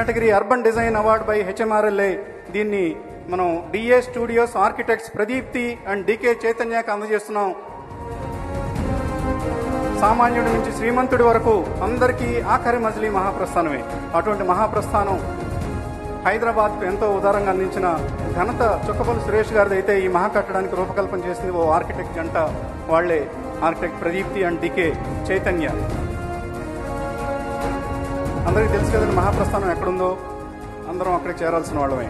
category urban design award by HMRLA దీన్ని మనం DA studios architects Pradeepthi and DK చైతన్యకు అందజేస్తున్నాం సామాన్యుడి నుంచి శ్రీమంతుడి వరకు అందరికీ ఆఖరి మజిలీ మహాప్రస్థానమే అటువంటి మహాప్రస్థానం హైదరాబాద్కు ఎంతో ఉదారంగా అందించిన ఘనత చుక్కపల్లి సురేష్ గారిది అయితే ఈ మహా కట్టడానికి రూపకల్పన చేసింది ఓ ఆర్కిటెక్ట్ జంట వాళ్లే architect Pradeepthi and DK Chaitanya అందరికీ తెలుసు కదండి మహాప్రస్థానం ఎక్కడుందో అందరం అక్కడికి చేరాల్సిన వాళ్ళమే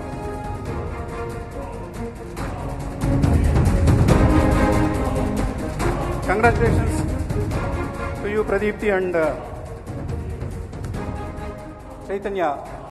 congratulations to you Pradeepthi and Chaitanya